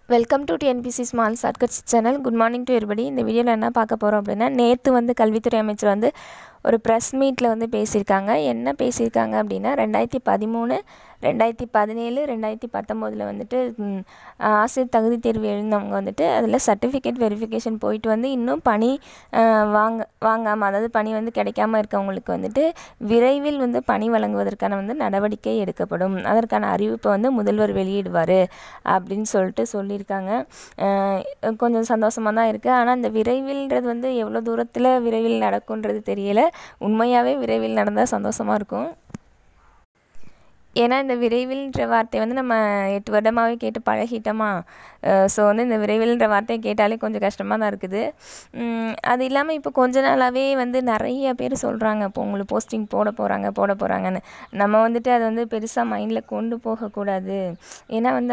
welcome to TNPSC small shortcuts channel good morning to everybody இந்த வீடியோவில் என்ன பார்க்க போகிறோம் அப்படின்னா நேற்று வந்து கல்வித்துறை அமைச்சர் வந்து ஒரு ப்ரெஸ் மீட்டில் வந்து பேசியிருக்காங்க என்ன பேசியிருக்காங்க அப்படின்னா ரெண்டாயிரத்தி பதிமூணு ரெண்டாயிரத்தி பதினேழு ரெண்டாயிரத்தி பத்தொம்போதில் வந்துட்டு ம், ஆசிரியர் தகுதி தேர்வு எழுந்தவங்க வந்துட்டு அதில் சர்டிஃபிகேட் வெரிஃபிகேஷன் போயிட்டு வந்து இன்னும் பணி ஆ, வாங்க வாங்காமல் அதாவது பணி வந்து கிடைக்காம இருக்கவங்களுக்கு வந்துட்டு விரைவில் வந்து பணி வழங்குவதற்கான வந்து நடவடிக்கை எடுக்கப்படும் அதற்கான அறிவிப்பை வந்து முதல்வர் வெளியிடுவார் அப்படின்னு சொல்லிட்டு சொல்லியிருக்காங்க ஆஹ் கொஞ்சம் சந்தோஷமாக தான் இருக்குது ஆனால் இந்த விரைவில்ன்றது வந்து எவ்வளோ தூரத்தில் விரைவில் நடக்கும்ன்றது தெரியல உண்மையாகவே விரைவில் நடந்தால் சந்தோஷமாக இருக்கும் ஏன்னா இந்த விரைவில்ன்ற வார்த்தையை வந்து நம்ம எட்டு வருடமாகவே கேட்டு பழகிட்டோமா ஸோ வந்து இந்த விரைவில்ன்ற வார்த்தையை கேட்டாலே கொஞ்சம் கஷ்டமாக தான் இருக்குது உம், அது இல்லாமல் இப்போ கொஞ்ச நாளாகவே வந்து நிறைய பேர் சொல்கிறாங்க இப்போ உங்களுக்கு போஸ்டிங் போட போகிறாங்க போட போகிறாங்கன்னு நம்ம வந்துட்டு அதை வந்து பெருசாக மைண்டில் கொண்டு போகக்கூடாது ஏன்னா வந்து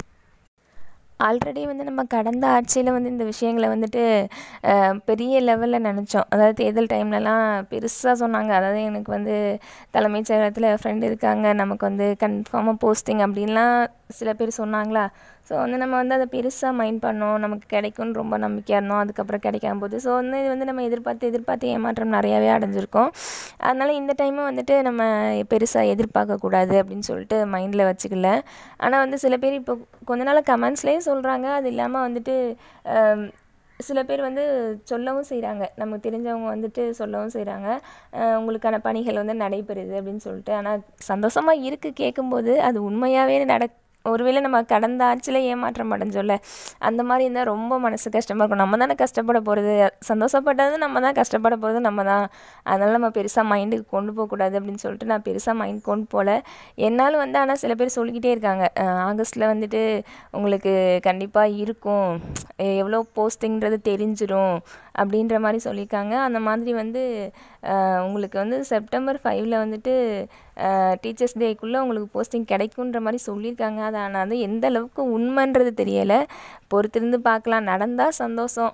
ஆல்ரெடி வந்து நம்ம கடந்த ஆட்சியில் வந்து இந்த விஷயங்களை வந்துட்டு அஹ், பெரிய லெவலில் நினச்சோம் அதாவது தேர்தல் டைம்லலாம் பெருசாக சொன்னாங்க அதாவது எனக்கு வந்து தலைமைச் செயலகத்தில் ஃப்ரெண்டு இருக்காங்க நமக்கு வந்து கன்ஃபார்மாக போஸ்டிங் அப்படின்லாம் சில பேர் சொன்னாங்களா ஸோ வந்து நம்ம வந்து அதை பெருசாக மைண்ட் பண்ணோம் நமக்கு கிடைக்கும்னு ரொம்ப நம்பிக்கையாக இருந்தோம் அதுக்கப்புறம் கிடைக்காம போகுது ஸோ வந்து இது வந்து நம்ம எதிர்பார்த்து எதிர்பார்த்து ஏமாற்றம் நிறையாவே அடைஞ்சிருக்கோம் அதனால் இந்த டைமும் வந்துட்டு நம்ம பெருசாக எதிர்பார்க்கக்கூடாது அப்படின்னு சொல்லிட்டு மைண்டில் வச்சுக்கல ஆனால் வந்து சில பேர் இப்போ கொஞ்ச நாள் கமெண்ட்ஸ்லேயும் சொல்கிறாங்க அது இல்லாமல் வந்துட்டு ஆம், சில பேர் வந்து சொல்லவும் செய்கிறாங்க நமக்கு தெரிஞ்சவங்க வந்துட்டு சொல்லவும் செய்கிறாங்க உங்களுக்கான பணிகள் வந்து நடைபெறுது அப்படின்னு சொல்லிட்டு ஆனால் சந்தோஷமாக இருக்குது கேட்கும்போது அது உண்மையாகவே நட ஒருவேளை நம்ம கடந்த ஆட்சியில் ஏமாற்றம் அடைஞ்சோல்ல அந்த மாதிரி இருந்தால் ரொம்ப மனசு கஷ்டமாக இருக்கும் நம்ம தானே கஷ்டப்பட போகிறது சந்தோஷப்பட்டது நம்ம தான் கஷ்டப்பட போகிறது நம்ம தான் அதனால் நம்ம பெருசாக மைண்டுக்கு கொண்டு போகக்கூடாது அப்படின்னு சொல்லிட்டு நான் பெருசாக மைண்ட் கொண்டு போகல என்னாலும் வந்து ஆனால் சில பேர் சொல்லிக்கிட்டே இருக்காங்க ஆகஸ்ட்டில் வந்துட்டு உங்களுக்கு கண்டிப்பாக இருக்கும் எவ்வளோ போஸ்டிங்கிறது தெரிஞ்சிடும் அப்படின்ற மாதிரி சொல்லியிருக்காங்க அந்த மாதிரி வந்து அஹ், உங்களுக்கு வந்து செப்டம்பர் ஃபைவ்ல வந்துட்டு டீச்சர்ஸ் டேக்குள்ளே உங்களுக்கு போஸ்டிங் கிடைக்குன்ற மாதிரி சொல்லியிருக்காங்க அது ஆனால் அது எந்த அளவுக்கு உண்மைன்றது தெரியலை பொறுத்திருந்து பார்க்கலாம் நடந்தால் சந்தோஷம்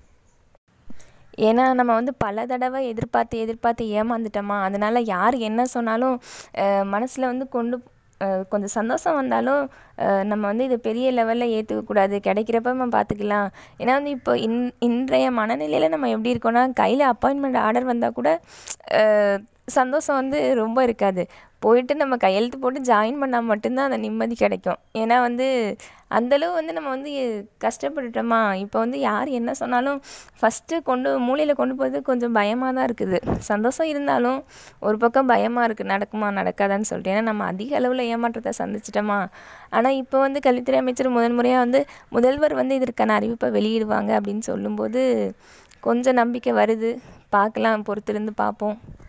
ஏன்னா நம்ம வந்து பல தடவை எதிர்பார்த்து எதிர்பார்த்து ஏமாந்துட்டோமா அதனால் யார் என்ன சொன்னாலும் மனசில் வந்து கொண்டு அஹ், கொஞ்சம் சந்தோஷம் வந்தாலும் அஹ், நம்ம வந்து இது பெரிய லெவலில் ஏற்றுக்கக்கூடாது கிடைக்கிறப்ப நம்ம பார்த்துக்கலாம் ஏன்னா வந்து இப்போ இன் இன்றைய மனநிலையில் நம்ம எப்படி இருக்கோம்னா கையில் அப்பாயின்மெண்ட் ஆர்டர் வந்தால் கூட அஹ், சந்தோஷம் வந்து ரொம்ப இருக்காது போயிட்டு நம்ம கையெழுத்து போட்டு ஜாயின் பண்ணால் மட்டும்தான் அந்த நிம்மதி கிடைக்கும் ஏன்னா வந்து அந்தளவு வந்து நம்ம வந்து கஷ்டப்பட்டுட்டோமா இப்போ வந்து யார் என்ன சொன்னாலும் ஃபஸ்ட்டு கொண்டு மூலையில் கொண்டு போகிறது கொஞ்சம் பயமாக தான் இருக்குது சந்தோஷம் இருந்தாலும் ஒரு பக்கம் பயமாக இருக்குது நடக்குமா நடக்காதான்னு சொல்லிட்டு ஏன்னா நம்ம அதிக அளவில் ஏமாற்றத்தை சந்திச்சிட்டோமா ஆனால் இப்போ வந்து கல்வித்துறை அமைச்சர் முதல் முறையாக வந்து முதல்வர் வந்து இதற்கான அறிவிப்பை வெளியிடுவாங்க அப்படின்னு சொல்லும்போது கொஞ்சம் நம்பிக்கை வருது பார்க்கலாம் பொறுத்திருந்து பார்ப்போம்